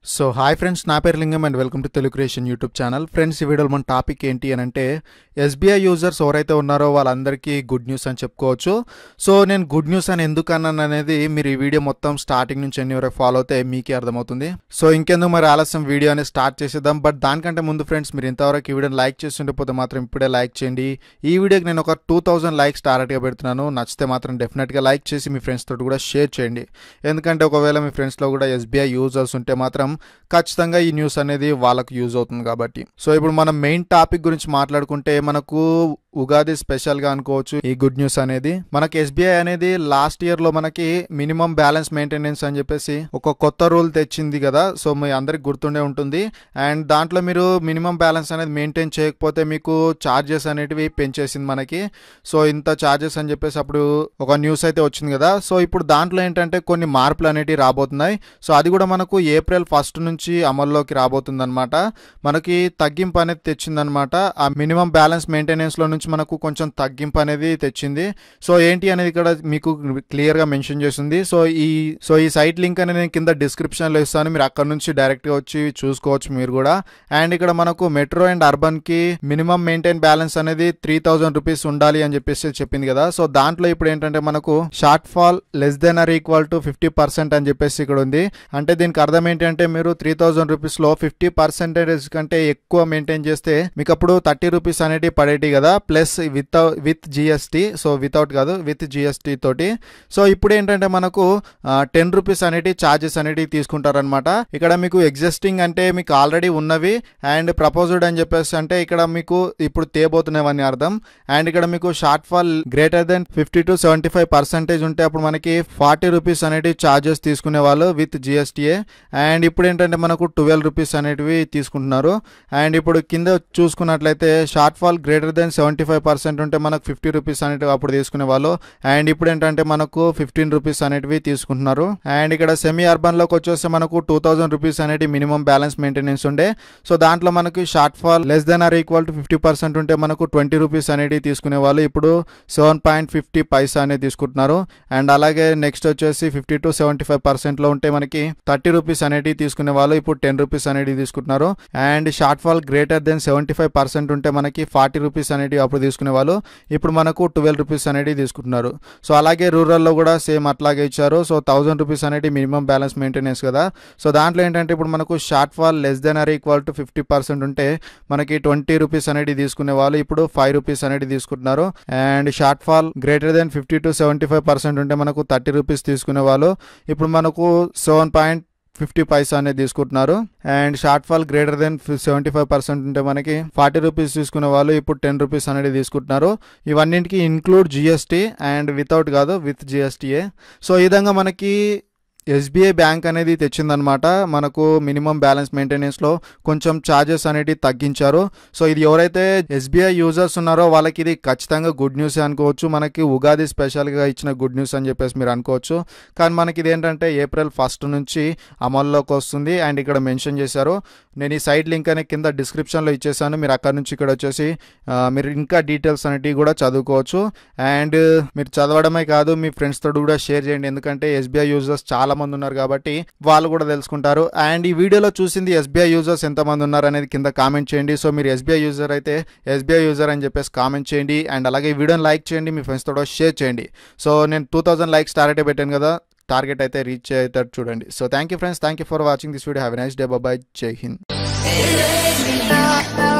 so hi friends నా పేరు Lingam and welcome to Telugu creation YouTube channel friends ఈ వీడియోలో మన టాపిక్ ఏంటి అని అంటే ఎస్బీఐ యూజర్స్ ఎవరైతే ఉన్నారో వాళ్ళందరికీ గుడ్ న్యూస్ అని చెప్పుకోవచ్చు సో నేను గుడ్ న్యూస్ అని ఎందుకు అన్నాను అనేది మీరు ఈ వీడియో మొత్తం స్టార్టింగ్ నుంచి ఎన్ని వరకు ఫాలో అవుతే మీకే అర్థమవుతుంది సో ఇంకెందుకు మరి ఆలస్యం వీడియో అనేది స్టార్ట్ చేసేద్దాం బట్ దానికంటే ముందు ఫ్రెండ్స్ మీరు ఇంతవరకు ఈ వీడియోని లైక్ చేస్తుండకపోతే మాత్రం ఇప్పుడే లైక్ చేయండి ఈ వీడియోకి నేను ఒక టూ థౌసండ్ లైక్స్ టార్గెట్గా పెడుతున్నాను నచ్చితే మాత్రం డెఫినెట్గా లైక్ చేసి మీ ఫ్రెండ్స్ తోటి కూడా షేర్ చేయండి ఎందుకంటే ఒకవేళ మీ ఫ్రెండ్స్లో కూడా ఎస్బీఐ యూజర్స్ ఉంటే మాత్రం ఖచ్చితంగా ఈ న్యూస్ అనేది వాళ్ళకు యూజ్ అవుతుంది కాబట్టి సో ఇప్పుడు మనం మెయిన్ టాపిక్ గురించి మాట్లాడుకుంటే మనకు ఉగాది స్పెషల్ గా అనుకోవచ్చు ఈ గుడ్ న్యూస్ అనేది మనకి ఎస్బీఐ అనేది లాస్ట్ ఇయర్ లో మనకి మినిమం బ్యాలెన్స్ మెయింటెనెన్స్ అని చెప్పేసి ఒక కొత్త రూల్ తెచ్చింది కదా సో మీ అందరికి గుర్తుండే ఉంటుంది అండ్ దాంట్లో మీరు మినిమం బ్యాలెన్స్ అనేది మెయింటైన్ చేయకపోతే మీకు చార్జెస్ అనేటివి పెంచేసింది మనకి సో ఇంత చార్జెస్ అని చెప్పేసి అప్పుడు ఒక న్యూస్ అయితే వచ్చింది కదా సో ఇప్పుడు దాంట్లో ఏంటంటే కొన్ని మార్పులు అనేటివి రాబోతున్నాయి సో అది కూడా మనకు ఏప్రిల్ ఫస్ట్ నుంచి అమల్లోకి రాబోతుంది అనమాట మనకి తగ్గింపు అనేది తెచ్చిందనమాట ఆ మినిమం బ్యాలెన్స్ మెయింటెనెన్స్ లో నుంచి మనకు కొంచెం తగ్గింపు అనేది తెచ్చింది సో ఏంటి అనేది ఇక్కడ మీకు క్లియర్ గా మెన్షన్ చేసింది సో ఈ సో ఈ సైట్ లింక్ అనేది నేను కింద డిస్క్రిప్షన్ లో ఇస్తాను మీరు అక్కడ నుంచి డైరెక్ట్ గా వచ్చి చూసుకోవచ్చు మీరు కూడా అండ్ ఇక్కడ మనకు మెట్రో అండ్ అర్బన్ కి మినిమం మెయింటైన్ బ్యాలెన్స్ అనేది త్రీ థౌసండ్ రూపీస్ ఉండాలి అని చెప్పేసి చెప్పింది కదా సో దాంట్లో ఇప్పుడు ఏంటంటే మనకు short fall less than or equal to fifty percent అని చెప్పేసి ఇక్కడ ఉంది అంటే దీనికి అర్థం ఏంటంటే మీరు త్రీ థౌసండ్ రూపీస్ లో ఫిఫ్టీ పర్సెంటేజ్ కంటే ఎక్కువ మెయింటైన్ చేస్తే మీకు అప్పుడు థర్టీ రూపీస్ అనేవి పడేటి కదా plus with with GST so without కాదు విత్ జిఎస్టీ తోటి సో ఇప్పుడు ఏంటంటే మనకు టెన్ రూపీస్ అనేటి ఛార్జెస్ అనేవి తీసుకుంటారనమాట ఇక్కడ మీకు ఎగ్జిస్టింగ్ అంటే మీకు ఆల్రెడీ ఉన్నవి అండ్ ప్రపోజ్డ్ అని చెప్పేసి అంటే ఇక్కడ మీకు ఇప్పుడు తేబోతున్నవని అర్థం అండ్ ఇక్కడ మీకు short fall greater than fifty to seventy five percentage ఉంటే అప్పుడు మనకి ఫార్టీ రూపీస్ అనేవి ఛార్జెస్ తీసుకునే వాళ్ళు విత్ జిఎస్టీఏ అండ్ ఇప్పుడు ఏంటంటే మనకు ట్వెల్వ్ రూపీస్ అనేటివి తీసుకుంటున్నారు అండ్ ఇప్పుడు కింద చూసుకున్నట్లయితే short fall greater than seventy five percent ఉంటే మనకు ఫిఫ్టీ రూపీస్ అనేటివి అప్పుడు తీసుకునే వాళ్ళు అండ్ ఇప్పుడు ఏంటంటే మనకు ఫిఫ్టీన్ రూపీస్ అనేటివి తీసుకుంటున్నారు అండ్ ఇక్కడ సెమీ అర్బన్ లోకి వచ్చేస్తే మనకు టూ థౌసండ్ రూపీస్ అనేటి మినిమం బ్యాలెన్స్ మెయింటెనెన్స్ ఉండే సో దాంట్లో మనకి short fall less than or equal to fifty percent ఉంటే మనకు ట్వంటీ రూపీస్ అనేటివి తీసుకునే వాళ్ళు ఇప్పుడు సెవెన్ పాయింట్ ఫిఫ్టీ పైసా అనేది తీసుకుంటున్నారు అండ్ అలాగే నెక్స్ట్ వచ్చేసి fifty to seventy five percent లో ఉంటే మనకి థర్టీ రూపీస్ అనేటివి తీసుకునే వాళ్ళు ఇప్పుడు టెన్ రూపీస్ అనేటివి తీసుకుంటున్నారు and short fall greater than seventy five percent ఉంటే మనకి ఫార్టీ రూపీస్ అనేటివి అప్పుడు తీసుకునే వాళ్ళు ఇప్పుడు మనకు ట్వెల్వ్ రూపీస్ అనేటివి తీసుకుంటున్నారు సో అలాగే రూరల్లో కూడా సేమ్ అట్లాగే ఇచ్చారు సో థౌసండ్ రూపీస్ అనేటి మినిమం బ్యాలెన్స్ మెయింటెనెన్స్ కదా సో దాంట్లో ఏంటంటే ఇప్పుడు మనకు short fall less than or equal to fifty percent ఉంటే మనకి ట్వంటీ రూపీస్ అనేది తీసుకునే వాళ్ళు ఇప్పుడు ఫైవ్ రూపీస్ అనేది తీసుకుంటున్నారు and short fall greater than fifty to seventy five percent ఉంటే మనకు థర్టీ రూపీస్ తీసుకునే వాళ్ళు ఇప్పుడు మనకు సెవెన్ పాయింట్ ఫిఫ్టీ పైసా అనేది తీసుకుంటున్నారు and short fall greater than seventy five percent ఉంటే మనకి ఫార్టీ రూపీస్ తీసుకునే వాళ్ళు ఇప్పుడు టెన్ రూపీస్ అనేది తీసుకుంటున్నారు ఇవన్నింటికి ఇన్క్లూడ్ జిఎస్టీ అండ్ వితౌట్ కాదు విత్ జిఎస్టీఏ సో ఈ విధంగా మనకి ఎస్బీఐ బ్యాంక్ అనేది తెచ్చిందనమాట మనకు మినిమం బ్యాలెన్స్ మెయింటెనెన్స్లో కొంచెం ఛార్జెస్ అనేటివి తగ్గించారు సో ఇది ఎవరైతే ఎస్బీఐ యూజర్స్ ఉన్నారో వాళ్ళకి ఇది ఖచ్చితంగా గుడ్ న్యూస్ అనుకోవచ్చు మనకి ఉగాది స్పెషల్గా ఇచ్చిన గుడ్ న్యూస్ అని చెప్పేసి మీరు అనుకోవచ్చు కానీ మనకి ఇది ఏంటంటే ఏప్రిల్ ఫస్ట్ నుంచి అమల్లోకి వస్తుంది అండ్ ఇక్కడ మెన్షన్ చేశారు నేను ఈ సైట్ లింక్ అనేది కింద డిస్క్రిప్షన్లో ఇచ్చేసాను మీరు అక్కడ నుంచి ఇక్కడ వచ్చేసి మీరు ఇంకా డీటెయిల్స్ అనేటివి కూడా చదువుకోవచ్చు అండ్ మీరు చదవడమే కాదు మీ ఫ్రెండ్స్ తోటి కూడా షేర్ చేయండి ఎందుకంటే ఎస్బీఐ యూజర్స్ చాలా మంది ఉన్నారు కాబట్టి వాళ్ళు కూడా తెలుసుకుంటారు అండ్ ఈ వీడియోలో చూసింది ఎస్బీఐ యూజర్స్ ఎంతమంది ఉన్నారు అనేది కింద కామెంట్ చేయండి సో మీరు ఎస్బీఐ యూజర్ అయితే ఎస్బీఐ యూజర్ అని చెప్పేసి కామెంట్ చేయండి అండ్ అలాగే ఈ వీడియోని లైక్ చేయండి మీ ఫ్రెండ్స్ తోటి షేర్ చేయండి సో నేను టూ థౌసండ్ లైక్స్ టార్గెట్ పెట్టాను కదా టార్గెట్ అయితే రీచ్ అవుతాడు చూడండి so thank you friends thank you for watching this video have nice day bye Jai Hind